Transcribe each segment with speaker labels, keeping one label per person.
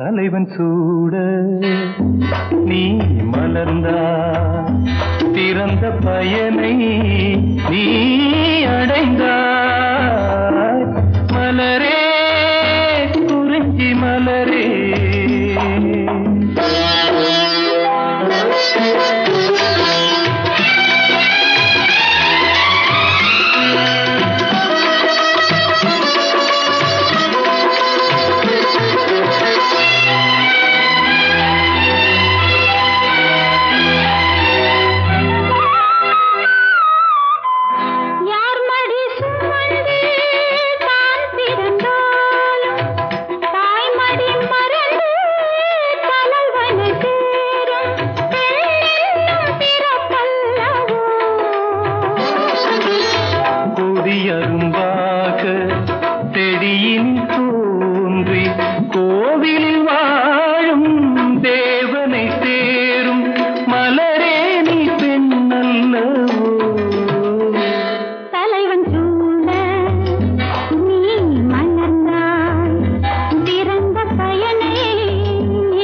Speaker 1: தலைவன் சூட நீ மலர்ந்தா திறந்த பயனை நீ அடைந்தாய் மலரே குறிஞ்சி மலரே
Speaker 2: யார் மடி சுமந்து தான் பிறந்தாலும் தாய் மடி மறந்து தலைவனு சேரும் பெண்ணென்னும் பிறப்பல்லவோ
Speaker 1: கொடியரும்பாக செடியின் தோன்றி கோவிலில் வாழும் தேவனை சேரும் மலரே நீ பெண்ணல்லவோ
Speaker 2: தலைவன் சூழ நீ மலர்ந்தாய் பிறந்த பயனை நீ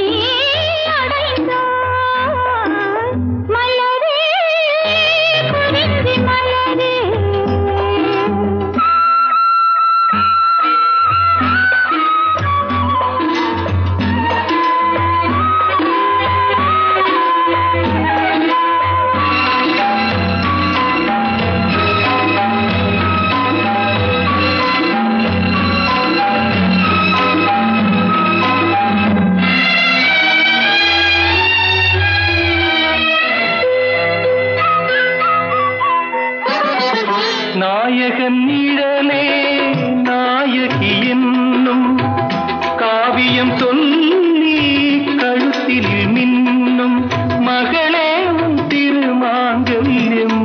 Speaker 2: அடைந்தாய் மலரே குறிஞ்சி மலரே
Speaker 1: நாயகன் நிழலே நாயகி என்னும் காவியம் சொல்லி கழுத்தில் மின்னும் மகளே உன் திருமாங்கல்யம்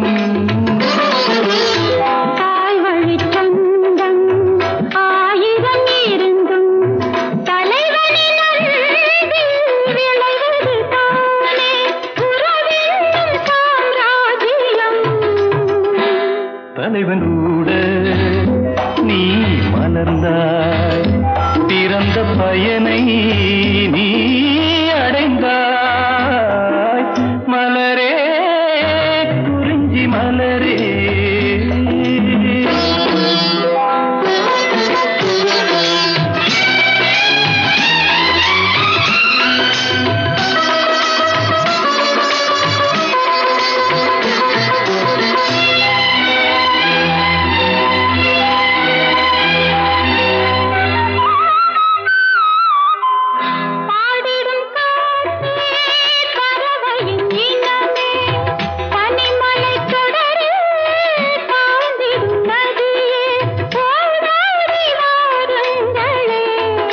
Speaker 2: தாய் வழிச் சொந்தம் ஆயிரம் இருந்தும் தலைவனின் அன்பில் விளைவது தானே உறவென்னும் சாம்ராஜ்யம்
Speaker 1: தலைவன் கூட நீ மலர்ந்தாய் பிறந்த பயனை நீ அடைந்தாய் மலரே குறிஞ்சி மலரே
Speaker 2: பாடிடும் காற்றே பறவையின் இனமே பனிமலை தொடரில் தாழ்ந்திடும் நதியே ஓடாடி வாருங்களே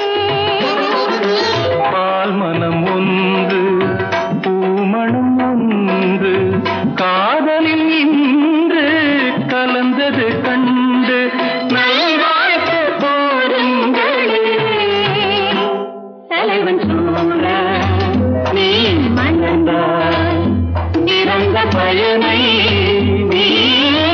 Speaker 1: பால் மனம் ஒன்று பூமணம் ஒன்று காதலில் இன்று கலந்தது கண்டு நல்வாழ்த்த போருங்களே
Speaker 2: தலைவன் சூழ
Speaker 1: நீ மணந்தாய் பிறந்த பயனை நீ